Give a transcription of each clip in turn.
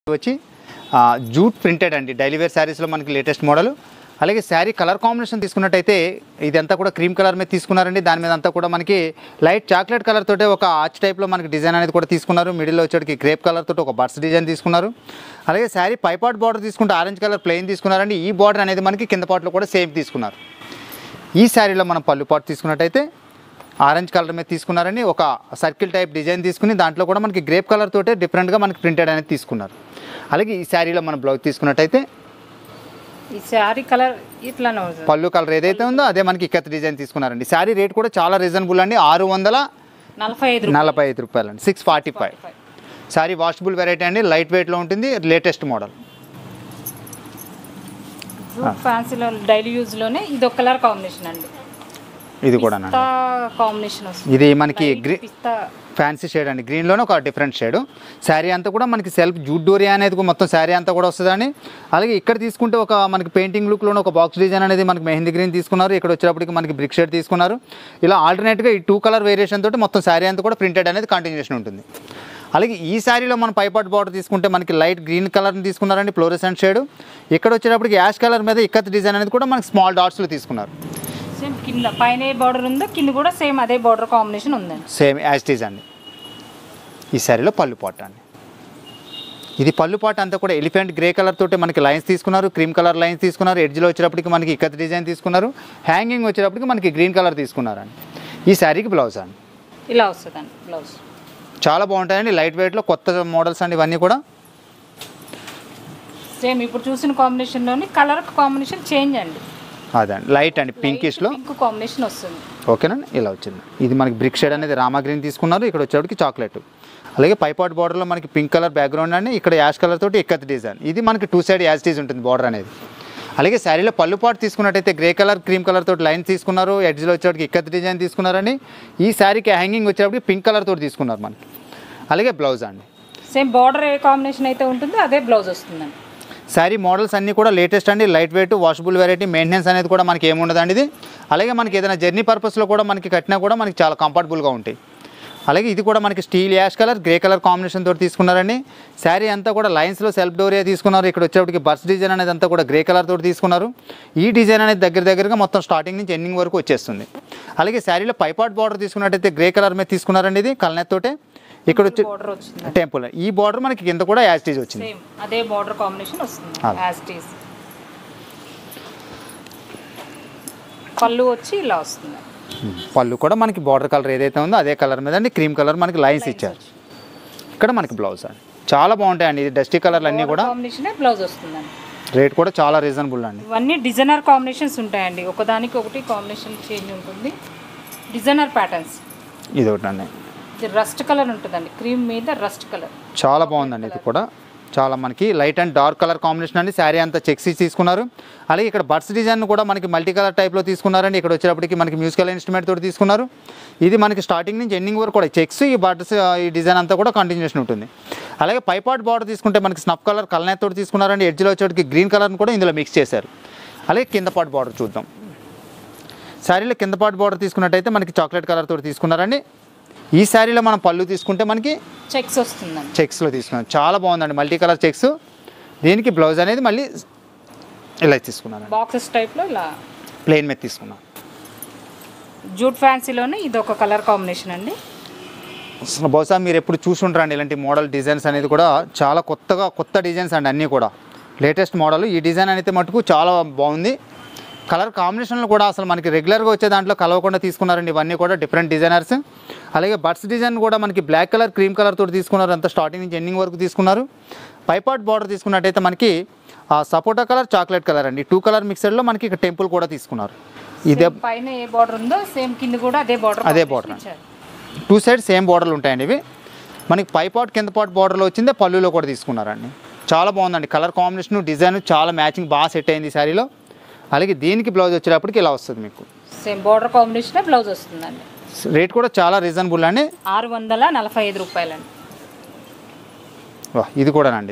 వచ్చి ఆ, jute printed అండి డైలీ వేర్ శారీస్లో మనకి లేటెస్ట్ మోడల్ అలాగే శారీ కలర్ కాంబినేషన్ తీసుకున్నట్టయితే ఇదంతా కూడా క్రీమ్ కలర్ మీద తీసుకున్నారండి దాని మీద అంతా కూడా మనకి లైట్ చాక్లెట్ కలర్ తోటే ఒక ఆర్చ్ టైప్లో మనకి డిజైన్ అనేది కూడా తీసుకున్నారు మిడిల్లో వచ్చేటికి గ్రేప్ కలర్ తోటి ఒక బర్డ్స్ డిజైన్ తీసుకున్నారు అలాగే శారీ పైపాట్ బార్డర్ తీసుకుంటే ఆరెంజ్ కలర్ ప్లెయిన్ తీసుకున్నారండి ఈ బార్డర్ అనేది మనకి కింద పాటలో కూడా సేమ్ తీసుకున్నారు ఈ శారీలో మనం పళ్ళు పాటు తీసుకున్నట్టయితే ఆరెంజ్ కలర్ మీద తీసుకున్నారని ఒక సర్కిల్ టైప్ డిజైన్ తీసుకుని దాంట్లో కూడా మనకి గ్రేప్ కలర్ తోటే డిఫరెంట్గా మనకి ప్రింటెడ్ అనేది తీసుకున్నారు అలాగే ఈ శారీలో మనం బ్లౌజ్ తీసుకున్నట్టయితే ఈ శారీ కలర్ ఇట్లానే ఉంటుంది పళ్ళు కలర్ ఏదైతే ఉందో అదే మనకి ఇక్కత్ డిజైన్ తీసుకున్నారండి శారీ రేట్ కూడా చాలా రీజనబుల్ అండి ఆరు వందల నలభై ఐదు నలభై ఐదు రూపాయలు అండి six forty five sari washable variety అండి లైట్ వెయిట్లో ఉంటుంది లేటెస్ట్ మోడల్ జూట్ ఫ్యాన్సీలో డైలీ యూజ్లోనే ఇది ఒక కలర్ కాంబినేషన్ అండి ఇది కూడా పిస్తా కాంబినేషన్ వస్తుంది ఇది మనకి Light గ్రీ పిస్తా ఫ్యాన్సీ షేడ్ అండి గ్రీన్లోనే ఒక డిఫరెంట్ షేడ్ శారీ అంతా కూడా మనకి సెల్ఫ్ జూట్ డోరియా అనేది కూడా మొత్తం శారీ అంతా కూడా వస్తుందండి అలాగే ఇక్కడ తీసుకుంటే ఒక మనకి పెయింటింగ్ లుక్లోనే ఒక బాక్స్ డిజైన్ అనేది మనకి మెహందీ గ్రీన్ తీసుకున్నారు ఇక్కడ వచ్చేటప్పటికి మనకి బ్రిక్ షేడ్ తీసుకున్నారు ఇలా ఆల్టర్నేట్గా ఈ టూ కలర్ వేరియేషన్ తోటి మొత్తం శారీ అంతా కూడా ప్రింటెడ్ అనేది కంటిన్యూషన్ ఉంటుంది అలాగే ఈ శారీలో మనం పైపాట్ బార్డర్ తీసుకుంటే మనకి లైట్ గ్రీన్ కలర్ని తీసుకున్నారండి ఫ్లోరెసెంట్ షేడ్ ఇక్కడ వచ్చేటప్పటికి యాష్ కలర్ మీద ఇక్కత్ డిజైన్ అనేది కూడా మనకి స్మాల్ డాట్స్లో తీసుకున్నారు సేమ్ కింద పైన ఏ బార్డర్ ఉందో కింద కూడా సేమ్ అదే బార్డర్ కాంబినేషన్ ఉందండి సేమ్ యాజ్ టీజ్ అండి ఈ శారీలో పళ్ళు పాట అండి ఇది పళ్ళు పాట అంతా కూడా ఎలిఫెంట్ గ్రే కలర్ తోటి మనకి లైన్స్ తీసుకున్నారు క్రీమ్ కలర్ లైన్స్ తీసుకున్నారు ఎడ్జ్లో వచ్చేటప్పటికి మనకి ఇక్కత్ డిజైన్ తీసుకున్నారు హ్యాంగింగ్ వచ్చేటప్పటికి మనకి గ్రీన్ కలర్ తీసుకున్నారండి ఈ శారీకి బ్లౌజ్ అండి ఇలా వస్తుందండి బ్లౌజ్ చాలా బాగుంటాయండి లైట్ వెయిట్లో కొత్త మోడల్స్ అండి ఇవన్నీ కూడా సేమ్ ఇప్పుడు చూసిన కాంబినేషన్లోని కలర్ కాంబినేషన్ చేంజ్ అండి అదండి లైట్ అండి పింకిష్లో పింక్ కాంబినేషన్ వస్తుంది ఓకేనండి ఇలా వచ్చింది ఇది మనకి బ్రిక్ షేడ్ అనేది రామా గ్రీన్ తీసుకున్నారు ఇక్కడ వచ్చేటప్పటికి చాక్లెట్ అలాగే పైపాట్ బార్డర్లో మనకి పింక్ కలర్ బ్యాక్గ్రౌండ్ అండి ఇక్కడ యాష్ కలర్ తోటి ఎక్కత్ డిజైన్ ఇది మనకి టూ సైడ్ యాష్ డిజ్ ఉంటుంది బార్డర్ అనేది అలాగే శారీలో పళ్ళు పాటు తీసుకున్నట్టయితే గ్రే కలర్ క్రీమ్ కలర్ తోటి లైన్ తీసుకున్నారు ఎడ్జ్లో వచ్చేటప్పటికి ఇక్కత్ డిజైన్ తీసుకున్నారండి ఈ శారీకి హ్యాంగింగ్ వచ్చేటప్పటికి పింక్ కలర్ తోటి తీసుకున్నారు మనకి అలాగే బ్లౌజ్ అండి సేమ్ బార్డర్ ఏ కాంబినేషన్ అయితే ఉంటుందో అదే బ్లౌజ్ వస్తుందండి శారీ మోడల్స్ అన్నీ కూడా లేటెస్ట్ అండి light weight washable variety maintenance అనేది కూడా మనకి ఏముండదండి ఇది అలాగే మనకి ఏదైనా జర్నీ పర్పస్లో కూడా మనకి కట్టినా కూడా మనకి చాలా కంఫర్టబుల్గా ఉంటాయి అలాగే ఇది కూడా మనకి steel ash colour grey colour combination తోటి తీసుకున్నారండి శారీ అంతా కూడా లైన్స్లో సెల్ఫ్ డోరియా తీసుకున్నారు ఇక్కడ వచ్చేప్పటికి బర్స్ డిజైన్ అనేది అంతా కూడా గ్రే కలర్ తోటి తీసుకున్నారు ఈ డిజైన్ అనేది దగ్గర దగ్గరగా మొత్తం స్టార్టింగ్ నుంచి ఎండింగ్ వరకు వచ్చేస్తుంది అలాగే శారీలో పైపాట్ బార్డర్ తీసుకున్నట్టయితే గ్రే కలర్ మీద తీసుకున్నారండి ఇది కల్నెత్ తోటే ఇక్కడ వచ్చి బార్డర్ వచ్చింది టెంపుల్ ఈ బార్డర్ మనకి కింద కూడా యాస్టీజ్ వచ్చింది సేమ్ అదే బార్డర్ కాంబినేషన్ వస్తుంది అదే. యాజ్ ఇట్ ఈస్ పళ్ళు వచ్చి ఇలా వస్తుంది పళ్ళు కూడా మనకి బార్డర్ కలర్ ఏదైతే ఉందో అదే కలర్ మీద అండి క్రీమ్ కలర్ మనకి లైన్స్ ఇచ్చారు ఇక్కడ మనకి బ్లౌజ్ అండి చాలా బాగుంటాయండి ఇది డస్టీ కలర్లు అన్నీ కూడా కాంబినేషన్ బ్లౌజ్ వస్తుందండి రేట్ కూడా చాలా రీజనబుల్ అండి ఇవన్నీ డిజైనర్ కాంబినేషన్స్ ఉంటాయండి ఒకదానికి ఒకటి కాంబినేషన్ చేంజ్ ఉంటుంది డిజైనర్ ప్యాటర్న్స్ ఇది ఒకటి అండి ఇది రస్ట్ కలర్ ఉంటుందండి క్రీమ్ మీద రస్ట్ కలర్ చాలా బాగుందండి ఇది కూడా చాలా మనకి light and dark colour combination అండి శారీ అంతా చెక్స్ తీసుకున్నారు అలాగే ఇక్కడ బర్డ్స్ డిజైన్ కూడా మనకి మల్టీ కలర్ టైప్లో తీసుకున్నారండి ఇక్కడ వచ్చేటప్పటికి మనకి మ్యూజికల్ ఇన్స్ట్రుమెంట్ తోటి తీసుకున్నారు ఇది మనకి స్టార్టింగ్ నుంచి ఎండింగ్ వరకు కూడా చెక్స్ ఈ బర్డ్స్ ఈ డిజైన్ అంతా కూడా కంటిన్యూషన్ ఉంటుంది అలాగే పైపాట్ బార్డర్ తీసుకుంటే మనకి స్నఫ్ కలర్ కలనేత్ తోటి తీసుకున్నారండి ఎడ్జ్లో వచ్చేటికి గ్రీన్ కలర్ని కూడా ఇందులో మిక్స్ చేశారు అలాగే కింద పాటు బార్డర్ చూద్దాం శారీలో కింద పాటు బార్డర్ తీసుకున్నట్టయితే మనకి చాక్లెట్ కలర్ తోటి తీసుకున్నారండి ఈ శారీలో మనం పళ్ళు తీసుకుంటే మనకి చెక్స్ వస్తుందండి చెక్స్లో తీసుకున్నాను చాలా బాగుందండి మల్టీ కలర్ చెక్స్ దీనికి బ్లౌజ్ అనేది మళ్ళీ ఇలా తీసుకున్నాను బాక్సెస్ టైప్లో ఇలా ప్లెయిన్ మీద తీసుకున్నాను జూట్ ఫ్యాన్సీలోనే ఇది ఒక కలర్ కాంబినేషన్ అండి అసలు బహుశా మీరు ఎప్పుడు చూసుంటారండి ఇలాంటి మోడల్ డిజైన్స్ అనేది కూడా చాలా కొత్తగా కొత్త డిజైన్స్ అండి అన్నీ కూడా లేటెస్ట్ మోడల్ ఈ డిజైన్ అయితే మటుకు చాలా బాగుంది కలర్ కాంబినేషన్లు కూడా అసలు మనకి రెగ్యులర్గా వచ్చే దాంట్లో కలవకుండా తీసుకున్నారండి ఇవన్నీ కూడా డిఫరెంట్ డిజైనర్స్ అలాగే బర్డ్స్ డిజైన్ కూడా మనకి బ్లాక్ కలర్ క్రీమ్ కలర్ తోటి తీసుకున్నారు అంతా స్టార్టింగ్ నుంచి ఎండింగ్ వరకు తీసుకున్నారు పైపాట్ బార్డర్ తీసుకున్నట్టయితే మనకి ఆ సపోటా కలర్ చాక్లెట్ కలర్ అండి టూ కలర్ మిక్సర్లో మనకి ఇక్కడ టెంపుల్ కూడా తీసుకున్నారు ఇదే Same పైన ఏ బార్డర్ ఉందో సేమ్ కింద కూడా అదే బార్డర్ అదే border. టూ సైడ్ సేమ్ బార్డర్లు ఉంటాయండి ఇవి మనకి పై పాట్ కింద పాట్ బార్డర్లో వచ్చిందే పళ్ళులో కూడా తీసుకున్నారండి చాలా బాగుందండి కలర్ కాంబినేషన్ డిజైన్ చాలా మ్యాచింగ్ బాగా సెట్ అయింది ఈ శారీలో అలాగే దీనికి బ్లౌజ్ వచ్చేటప్పటికి ఇలా వస్తుంది మీకు సేమ్ బార్డర్ కాంబినేషన్ బ్లౌజ్ వస్తుందండి రేట్ కూడా చాలా రీజనబుల్ అండి ఆరు వందల నలభై ఐదు రూపాయలండి వా ఇది కూడా అండి ఇది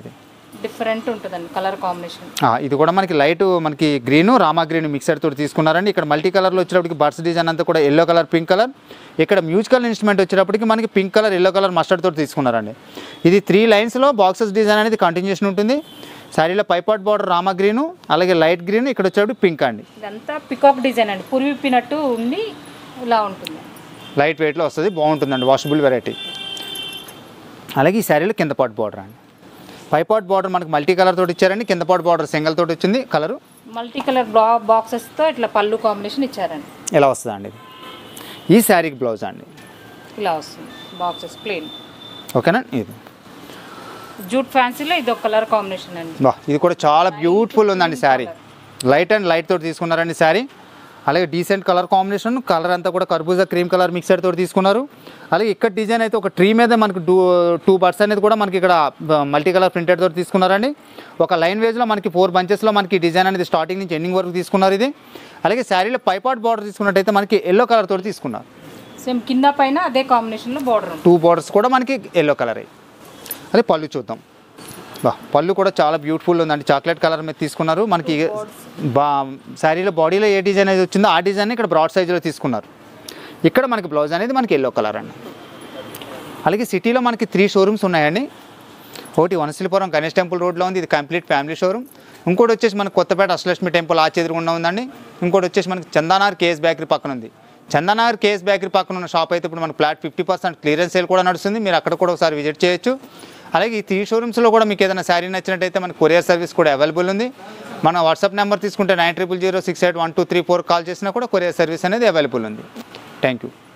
డిఫరెంట్ ఉంటుందండి కలర్ కాంబినేషన్ ఆ, ఇది కూడా మనకి లైట్ మనకి గ్రీన్ రామా గ్రీన్ మిక్సర్ తోటి తీసుకున్నారండి ఇక్కడ మల్టీ కలర్లో వచ్చేటప్పటికి బర్డ్స్ డిజైన్ అంతా కూడా ఎల్లో కలర్ పింక్ కలర్ ఇక్కడ మ్యూజికల్ ఇన్స్ట్రుమెంట్ వచ్చేటప్పటికి మనకి pink colour yellow colour mustard తోటి తీసుకున్నారండి ఇది త్రీ లైన్స్లో బాక్సెస్ డిజైన్ అనేది కంటిన్యూషన్ ఉంటుంది శారీలో పైపాట్ బార్డర్ రామా గ్రీను అలాగే లైట్ గ్రీన్ ఇక్కడ వచ్చేటప్పుడు పింక్ అండి ఇదంతా పికాక్ డిజైన్ అండి పురి విప్పినట్టు ఉండి ఇలా ఉంటుంది లైట్ వెయిట్లో వస్తుంది బాగుంటుందండి వాషబుల్ వెరైటీ అలాగే ఈ శారీలో కింద పాట్ బార్డర్ అండి పైపాట్ బార్డర్ మనకి మల్టీ కలర్ తోటి ఇచ్చారండి కింద పాట్ బార్డర్ సింగిల్ తోటి వచ్చింది కలరు మల్టీ కలర్ బ్లా బాక్సెస్తో ఇట్లా పళ్ళు కాంబినేషన్ ఇచ్చారండి ఎలా వస్తుందండి ఇది ఈ శారీకి బ్లౌజ్ అండి ఇలా వస్తుంది బాక్సెస్ ప్లెయిన్ ఓకేనా ఇది జూట్ ఫ్యాన్సీలో ఇది ఒక కలర్ కాంబినేషన్ అండి బా ఇది కూడా చాలా బ్యూటిఫుల్ ఉందండి శారీ లైట్ అండ్ లైట్ తోటి తీసుకున్నారండి శారీ అలాగే డీసెంట్ కలర్ కాంబినేషన్ కలర్ అంతా కూడా కర్బూజా క్రీమ్ కలర్ మిక్సర్ తోటి తీసుకున్నారు అలాగే ఇక్కడ డిజైన్ అయితే ఒక ట్రీ మీద మనకి టూ టూ బర్డ్స్ అనేది కూడా మనకి ఇక్కడ మల్టీ కలర్ ప్రింటెడ్ తోటి తీసుకున్నారండి ఒక లైన్ వేజ్లో మనకి ఫోర్ బంచెస్లో మనకి డిజైన్ అనేది స్టార్టింగ్ నుంచి ఎండింగ్ వరకు తీసుకున్నారు ఇది అలాగే శారీలో పైపాట్ బార్డర్ తీసుకున్నట్టయితే మనకి ఎల్లో కలర్ తోటి తీసుకున్నారు సేమ్ కింద పైన అదే కాంబినేషన్లో బార్డర్ ఉంటుంది టూ బార్డర్స్ కూడా మనకి ఎల్లో కలర్ అదే పళ్ళు చూద్దాం బా పళ్ళు కూడా చాలా బ్యూటిఫుల్ ఉందండి చాక్లెట్ కలర్ మీద తీసుకున్నారు మనకి బా శారీలో బాడీలో ఏ డిజైన్ అయితే వచ్చిందో ఆ డిజైన్ ఇక్కడ బ్రాడ్ సైజులో తీసుకున్నారు ఇక్కడ మనకి బ్లౌజ్ అనేది మనకి ఎల్లో కలర్ అండి అలాగే సిటీలో మనకి త్రీ షోరూమ్స్ ఉన్నాయండి ఒకటి వనశిలిపురం గణేష్ టెంపుల్ రోడ్లో ఉంది ఇది కంప్లీట్ ఫ్యామిలీ షోరూమ్ ఇంకోటి వచ్చేసి మనకి కొత్తపేట అష్టలక్ష్మి టెంపుల్ ఆచి ఎదురుగుండా ఉందండి ఇంకోటి వచ్చేసి మనకి చందానార్ కేఎస్ బేకరీ పక్కన ఉంది చందానార్ కేఎస్ బేకరీ పక్కన ఉన్న షాప్ అయితే ఇప్పుడు మనకి flat fifty percent clearance sale కూడా నడుస్తుంది మీరు అక్కడ కూడా ఒకసారి విజిట్ చేయొచ్చు అలాగే ఈ త్రీ షోరూమ్స్లో కూడా మీకు ఏదైనా శారీ నచ్చినట్టయితే మనకి కొరియర్ సర్వీస్ కూడా అవైలబుల్ ఉంది మన వాట్సాప్ నెంబర్ తీసుకుంటే nine triple zero six eight one two three four call చేసినా కూడా కొరియర్ సర్వీస్ అనేది అవైలబుల్ ఉంది థ్యాంక్ యూ